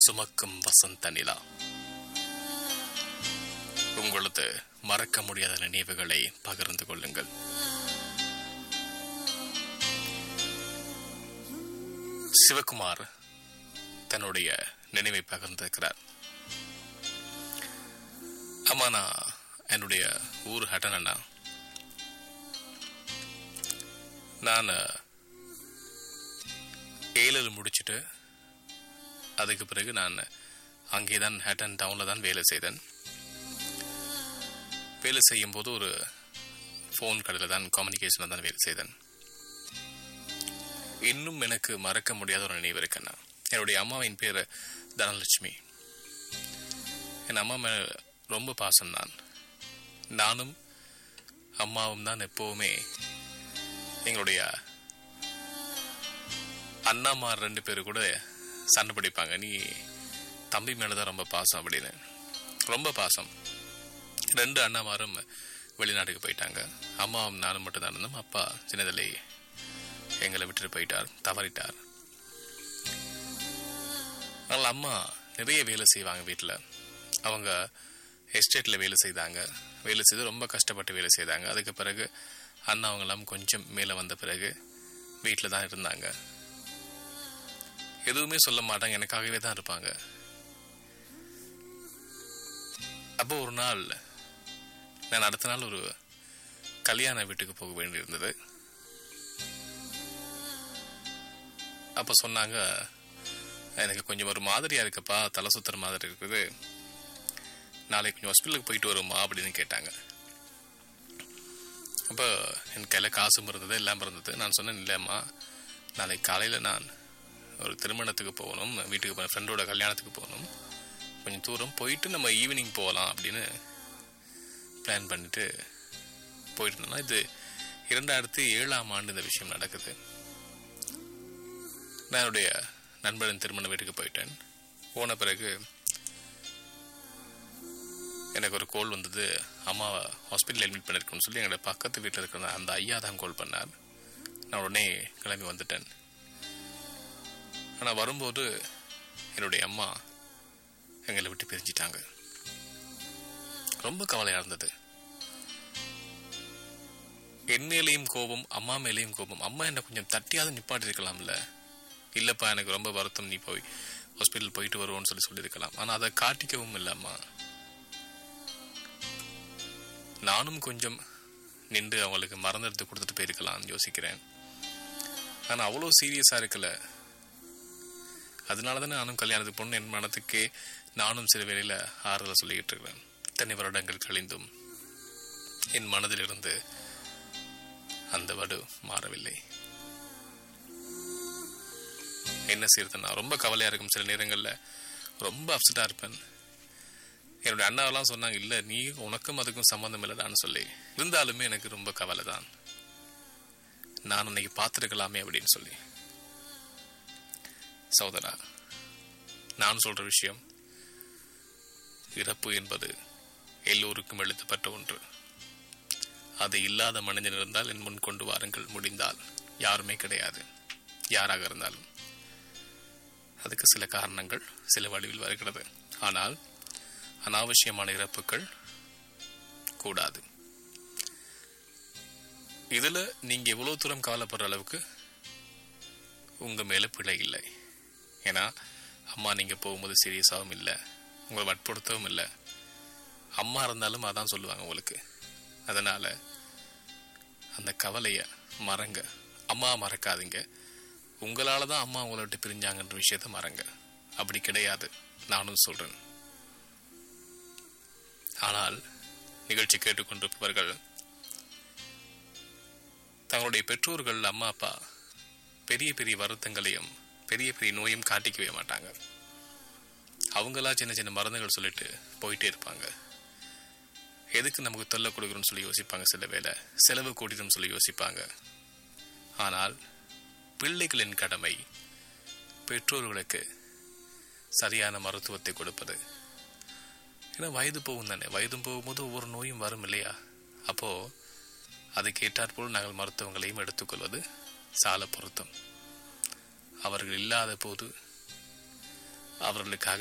சுமக்கும் வசந்த நிலா உங்களது மறக்க முடியாத நினைவுகளை பகிர்ந்து கொள்ளுங்கள் சிவகுமார் தன்னுடைய நினைவை பகிர்ந்திருக்கிறார் அம்மா நான் என்னுடைய ஊர் ஹட்டனண்ணா நான் ஏழில் முடிச்சுட்டு அதுக்கு பிறகு நான் அங்கே தான் ஹேட்டன் டவுனில் தான் வேலை செய்தேன் வேலை செய்யும்போது ஒரு ஃபோன் கடையில் தான் கம்யூனிகேஷனில் தான் வேலை செய்தேன் இன்னும் எனக்கு மறக்க முடியாத ஒரு நினைவு இருக்குண்ணா என்னுடைய அம்மாவின் பேர் தனலட்சுமி என் அம்மா மேல ரொம்ப பாசம் தான் நானும் அம்மாவும் தான் எப்போவுமே எங்களுடைய அண்ணாமார் ரெண்டு பேரும் கூட சண்டை பிடிப்பாங்க நீ தம்பி மேலதான் ரொம்ப பாசம் அப்படின்னு ரொம்ப பாசம் ரெண்டு அண்ணாமாரும் வெளிநாட்டுக்கு போயிட்டாங்க அம்மாவும் நானும் மட்டும் தான் இருந்தோம் அப்பா சின்னதிலே எங்களை விட்டுட்டு போயிட்டார் தவறிட்டார் அதனால் அம்மா நிறைய வேலை செய்வாங்க வீட்டில் அவங்க எஸ்டேட்டில் வேலை செய்தாங்க வேலை செய்து ரொம்ப கஷ்டப்பட்டு வேலை செய்தாங்க அதுக்கு பிறகு அண்ணா அவங்கெல்லாம் கொஞ்சம் மேலே வந்த பிறகு வீட்டில் தான் இருந்தாங்க எதுவுமே சொல்ல மாட்டாங்க எனக்காகவே தான் இருப்பாங்க அப்போ ஒரு நாள் நான் அடுத்த நாள் ஒரு கல்யாண வீட்டுக்கு போக வேண்டியிருந்தது அப்போ சொன்னாங்க எனக்கு கொஞ்சம் ஒரு மாதிரியா இருக்குப்பா தலை சுத்துற மாதிரி இருக்குது நாளைக்கு கொஞ்சம் ஹாஸ்பிட்டலுக்கு போயிட்டு வருமா அப்படின்னு கேட்டாங்க அப்போ என் கையில் காசும் இருந்தது எல்லாம் இருந்தது நான் சொன்னேன் இல்லைம்மா நாளைக்கு காலையில் நான் ஒரு திருமணத்துக்கு போகணும் வீட்டுக்கு போன ஃப்ரெண்டோட கல்யாணத்துக்கு போகணும் கொஞ்சம் தூரம் போயிட்டு நம்ம ஈவினிங் போகலாம் அப்படின்னு பிளான் பண்ணிட்டு போயிட்டு இருந்தோம்னா இது இரண்டாயிரத்தி ஏழாம் ஆண்டு இந்த விஷயம் நடக்குது நான் என்னுடைய நண்பரின் திருமண வீட்டுக்கு போயிட்டேன் போன பிறகு எனக்கு ஒரு கோல் வந்தது அம்மாவை ஹாஸ்பிட்டல் அட்மிட் பண்ணிருக்கோம்னு சொல்லி எங்களோட பக்கத்து வீட்டில் இருக்கிற அந்த ஐயா தான் கால் பண்ணார் நான் உடனே கிளம்பி வந்துட்டேன் ஆனால் வரும்போது என்னுடைய அம்மா எங்களை விட்டு பிரிஞ்சிட்டாங்க ரொம்ப கவலையாக இருந்தது என் மேலேயும் கோபம் அம்மா மேலேயும் கோபம் அம்மா என்ன கொஞ்சம் தட்டியாவது நிப்பாட்டி இருக்கலாம்ல இல்லைப்பா எனக்கு ரொம்ப வருத்தம் நீ போய் ஹாஸ்பிட்டல் போயிட்டு வருவோன்னு சொல்லி சொல்லியிருக்கலாம் ஆனால் அதை காட்டிக்கவும் இல்லை அம்மா நானும் கொஞ்சம் நின்று அவங்களுக்கு மறந்து எடுத்து கொடுத்துட்டு போயிருக்கலாம்னு யோசிக்கிறேன் ஆனால் அவ்வளோ சீரியஸாக இருக்கல அதனால தானே நானும் கல்யாணத்துக்கு பொண்ணு என் மனத்துக்கே நானும் சில வேளையில் ஆறுதலை சொல்லிக்கிட்டு இருக்கிறேன் இத்தனை வருடங்கள் கழிந்தும் என் மனதிலிருந்து அந்த வடு மாறவில்லை என்ன செய்யறது நான் ரொம்ப கவலையா இருக்கும் சில நேரங்களில் ரொம்ப அப்செட்டாக இருப்பேன் என்னுடைய அண்ணாவெல்லாம் சொன்னாங்க இல்லை நீ உனக்கும் அதுக்கும் சம்மந்தம் இல்லைதான்னு சொல்லி இருந்தாலுமே எனக்கு ரொம்ப கவலை தான் நான் அன்னைக்கு பார்த்துருக்கலாமே அப்படின்னு சொல்லி சகோதரா நான் சொல்ற விஷயம் இறப்பு என்பது எல்லோருக்கும் எழுதப்பட்ட ஒன்று அது இல்லாத மனிதன் இருந்தால் என் முன் கொண்டு வாருங்கள் முடிந்தால் யாருமே கிடையாது யாராக இருந்தாலும் அதுக்கு சில காரணங்கள் சில வடிவில் வருகிறது ஆனால் அனாவசியமான இறப்புகள் கூடாது இதுல நீங்க எவ்வளவு தூரம் கவலைப்படுற அளவுக்கு உங்க மேல பிழை இல்லை ஏன்னா அம்மா நீங்க போகும்போது சீரியஸாகவும் இல்லை உங்களை வற்புறுத்தவும் இல்லை அம்மா இருந்தாலும் அதான் சொல்லுவாங்க உங்களுக்கு அதனால அந்த கவலைய மறங்க அம்மா மறக்காதீங்க உங்களால தான் அம்மா உங்களை விட்டு பிரிஞ்சாங்கன்ற விஷயத்த மறங்க அப்படி கிடையாது நானும் சொல்றேன் ஆனால் நிகழ்ச்சி கேட்டுக்கொண்டிருப்பவர்கள் தங்களுடைய பெற்றோர்கள் அம்மா அப்பா பெரிய பெரிய வருத்தங்களையும் பெரிய பெரிய நோயும் காட்டிக்கவே மாட்டாங்க அவங்களா சின்ன சின்ன மருந்துகள் சொல்லிட்டு போயிட்டே இருப்பாங்க எதுக்கு நமக்கு தொல்லை கொடுக்குறோம்னு சொல்லி யோசிப்பாங்க சில வேலை செலவு கூட்டிடும் சொல்லி யோசிப்பாங்க ஆனால் பிள்ளைகளின் கடமை பெற்றோர்களுக்கு சரியான மருத்துவத்தை கொடுப்பது ஏன்னா வயது போகும் தானே வயதும் போகும்போது ஒவ்வொரு நோயும் வரும் இல்லையா அப்போ அதுக்கு ஏற்றாற்போல் நாங்கள் மருத்துவங்களையும் எடுத்துக்கொள்வது சால பொருத்தம் அவர்கள் இல்லாத போது அவர்களுக்காக